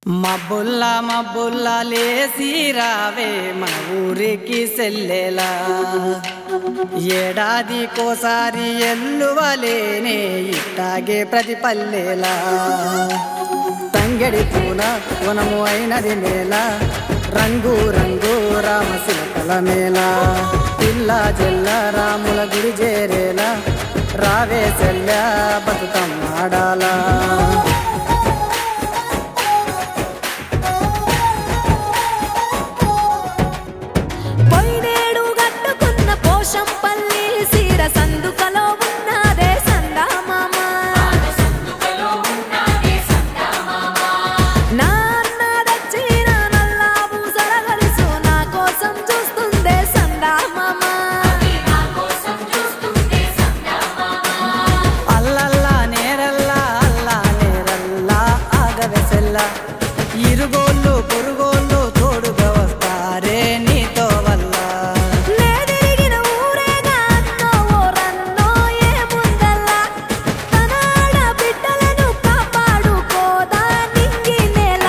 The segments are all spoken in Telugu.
మబ్బుల్ల మబ్బుల్ల లేసి రావే మన ఊరికి సెల్లెలా ఏడాదికోసారి ఎల్లువలేనే ఇట్టాగే ప్రతి పల్లెలా తంగడి పూల వనము అయినది మేళ రంగు రంగు రామశిలకల మేళ పిల్ల జల్ల రాముల గుడి చేరేలా రావే సెల్ల బతుకమ్మాడాలా పొయ్యినేడు గట్టుకున్న పోషంపల్లి సీర సందుకలో ఉన్నదే సందామామ నా అన్న దచ్చిన నల్లా పూసల గలుసు నా కోసం చూస్తుందే సందామామ అల్లల్లా నేరల్లా అల్లా నేరల్లా ఆగవెసెల్ల ఇరుగోళ్ళు పొరుగోళ్ళు తోడుగా వస్తారే నీతో వల్ల నే తిరిగిన ఊరేగా అన్నో ఓరన్నో ఏముందల్లా తనాడ బిడ్డలను కాపాడుకోదా నింగి నేల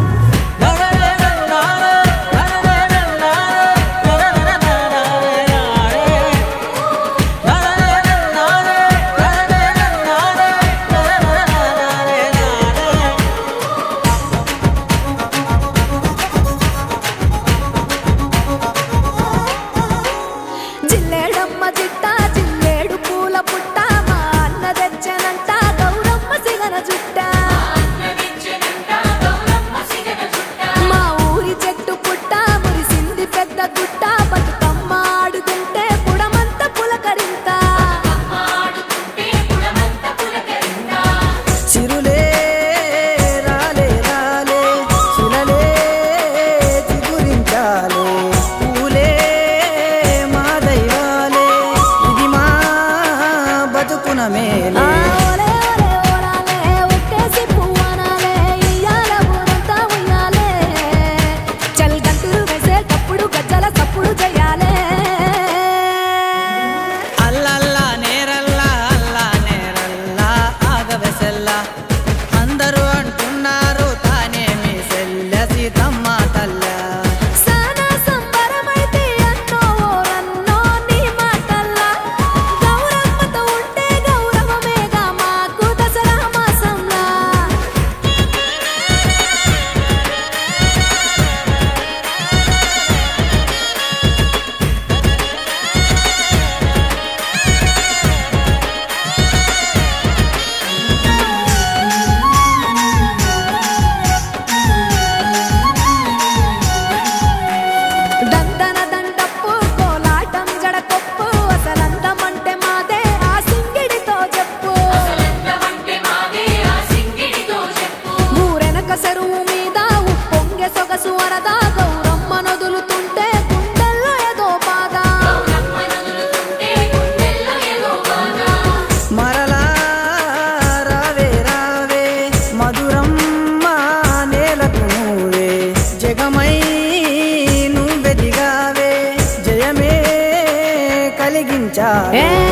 జిల్లేడమ్మ జిట్ట జిల్లేడు పూల పుట్ట మా అన్న తెచ్చనంట గౌరమ్మ సిగన జుట్ట మా ఊరి చెట్టు పుట్ట మురిసింది పెద్ద గుట్ట బతుకమ్మ ఆడుతుంటే పుడమంత పులకరింత చిరులే రాలే రాలే చిలలే చిగురించాలే పూలే మా దైవాలే ఇది మా బతుకున మేలే ఆ ఓలే ఓలే ఓలాలే ఒక్కేసి పువ్వనాలే ఇయ్యాల ఊరంతా ఉయ్యాలే చల్ గంతులు వేసేటప్పుడు గజ్జల సప్పుడు చెయ్యాలే అల్లల్లా నేరల్లా అల్లా నేరల్లా ఆగవెసెల్లా అందరూ అంటున్నారు తానే మీ సెల్ల సీతమ్మ తల్ల సానా సంబరమైతే అన్నో ఓరన్నో నీ మాటల్లా గౌరమ్మతో ఉంటే గౌరవమేగా మాకు దసరా మాసంలా దందన దండప్పు కోలాటం జడకొప్పు అసలందమంటే మాదే ఆ సింగిడితో చెప్పు ఊరెనక చెరువు మీద ఉప్పొంగె సొగసు వరద గౌరమ్మ నొదులుతుంటే గుండెల్లో ఏదో బాధ మరలా రావే రావే మధురమ్మ నేలకు నువ్వే జగమై నువ్వెదిగావే జయమే కలిగించావే ఏ